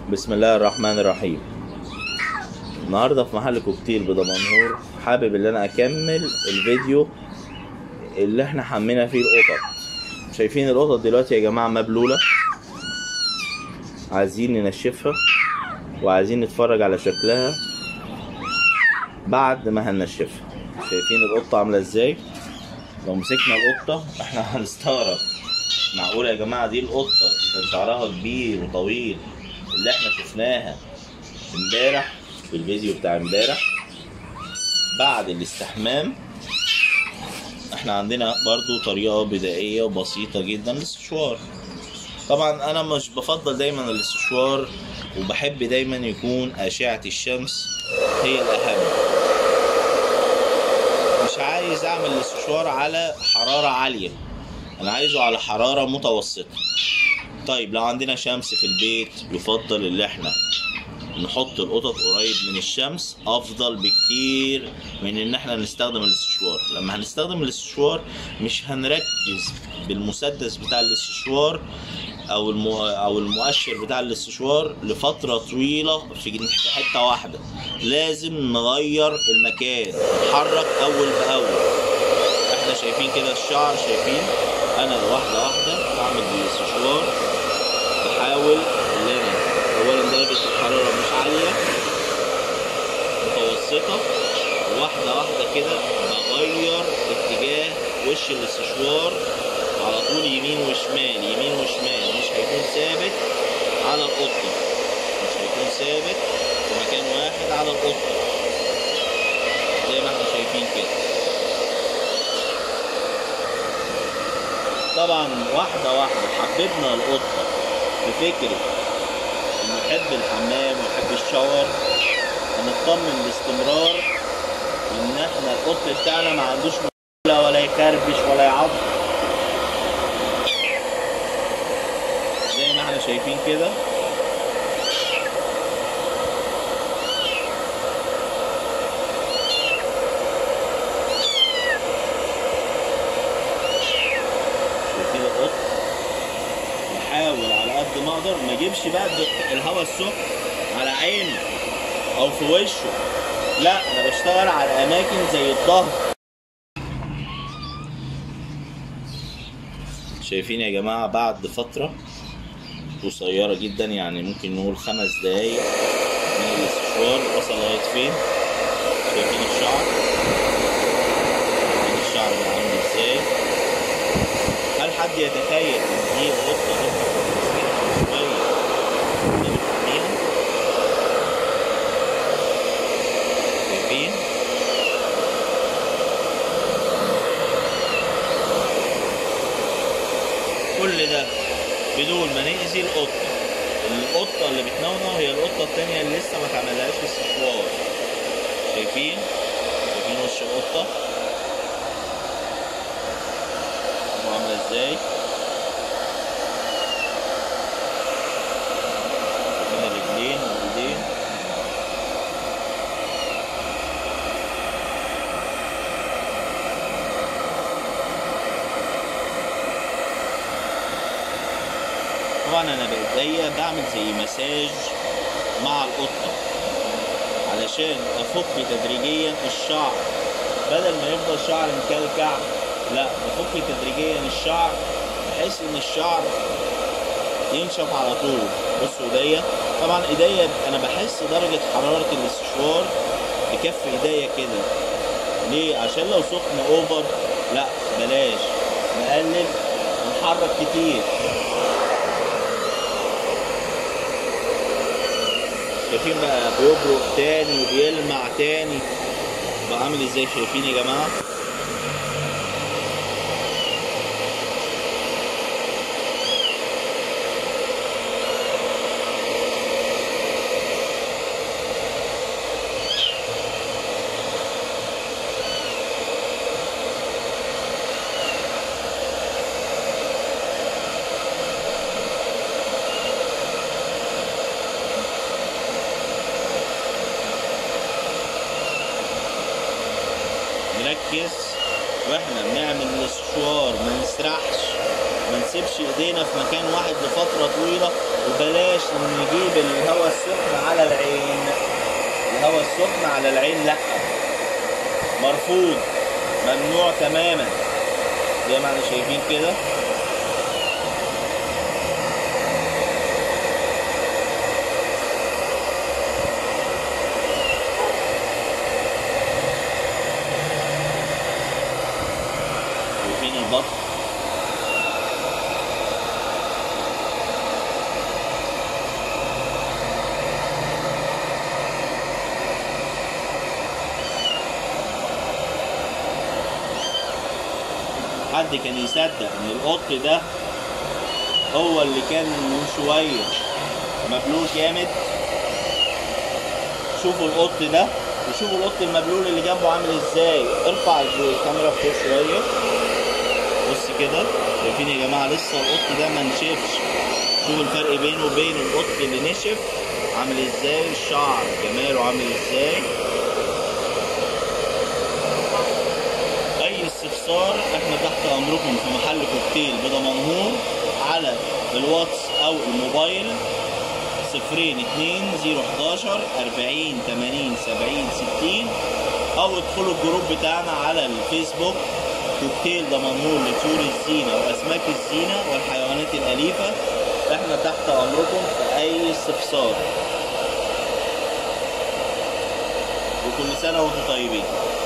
بسم الله الرحمن الرحيم النهارده في محل كوكتيل بدمنهور حابب ان انا اكمل الفيديو اللي احنا حمينا فيه القطط شايفين القطط دلوقتي يا جماعه مبلوله عايزين ننشفها وعايزين نتفرج على شكلها بعد ما هننشفها شايفين القطه عامله ازاي لو مسكنا القطه احنا هنستغرب معقوله يا جماعه دي القطه كان شعرها كبير وطويل اللي احنا شفناها امبارح في الفيديو بتاع امبارح بعد الاستحمام احنا عندنا برضو طريقة بدائية وبسيطة جدا للاستشوار طبعا انا مش بفضل دايما الاستشوار وبحب دايما يكون اشعة الشمس هي الاهم مش عايز اعمل الاستشوار على حرارة عالية انا عايزه على حرارة متوسطة طيب لو عندنا شمس في البيت يفضل اللي احنا نحط القطط قريب من الشمس افضل بكتير من ان احنا نستخدم الاستشوار لما هنستخدم الاستشوار مش هنركز بالمسدس بتاع الاستشوار او المو... او المؤشر بتاع الاستشوار لفتره طويله في جن- في حته واحده لازم نغير المكان نتحرك اول باول احنا شايفين كده الشعر شايفين انا واحده واحده بعمل بالاستشوار بحاول ان انا اولا درجه الحراره مش عاليه متوسطه واحده واحده كده بغير اتجاه وش الاستشوار على طول يمين وشمال يمين وشمال مش هيكون ثابت على القطه مش هيكون ثابت في مكان واحد على القطه زي ما احنا شايفين كده طبعا واحده واحده حببنا القطه بفكره انه يحب الحمام ويحب الشاور هنطمن باستمرار ان احنا القط بتاعنا ما عندوش مشكله ولا يكربش ولا يعض زي ما احنا شايفين كده شايفين القط بحاول على قد ما اقدر ما اجيبش بقى الدق- الهواء السخن على عينه او في وشه لا انا بشتغل على اماكن زي الظهر شايفين يا جماعه بعد فتره قصيره جدا يعني ممكن نقول خمس دقايق من الاستشوار وصل لغايه فين شايفين الشعر شايفين الشعر بقى عامل ازاي هل حد يتخيل ان دي قطه تبقى شويه من الحمير شايفين كل ده بدون ما نأذي القطة القطة اللي بتنونو هي القطة التانية اللي لسه ما اتعملهاش استشوار شايفين شايفين وش القطة شوفوا عاملة ازاي شايفين الرجلين والايدين طبعا انا بايديا بعمل زي مساج مع القطه علشان افك تدريجيا الشعر بدل ما يفضل شعر مكلكع لا بفك تدريجيا الشعر بحيث ان الشعر ينشف على طول بصوا ايديا طبعا ايديا انا بحس درجه حراره الاستشوار بكف ايديا كده ليه عشان لو سخن اوفر لا بلاش نقلل ونحرك كتير شايفين بقى بيبرق تاني وبيلمع تاني بقى عامل ازاي شايفين يا جماعه نركز واحنا بنعمل الاستشوار ما نسرحش ما نسيبش ايدينا في مكان واحد لفترة طويلة بلاش نجيب الهواء السخن على العين الهواء السخن على العين لا مرفوض ممنوع تماما زي ما احنا شايفين كده شايفين البط حد كان يصدق ان القط ده هو اللي كان من شويه مبلول جامد شوفوا القط ده وشوفوا القط المبلول اللي جنبه عامل ازاي ارفع الكاميرا فوق شويه بص كده شايفين يا جماعه لسه القط ده ما نشفش شوفوا الفرق بينه وبين القط اللي نشف عامل ازاي الشعر جماله عامل ازاي اي استفسار احنا تحت امركم في محل كوكتيل بدمنهور على الواتس او الموبايل صفرين اتنين زيرو حداشر اربعين تمانين سبعين ستين او ادخلوا الجروب بتاعنا على الفيسبوك كوكتيل دمنهور لطيور الزينة واسماك الزينة والحيوانات الاليفة احنا تحت امركم في اي استفسار وكل سنة وانتم طيبين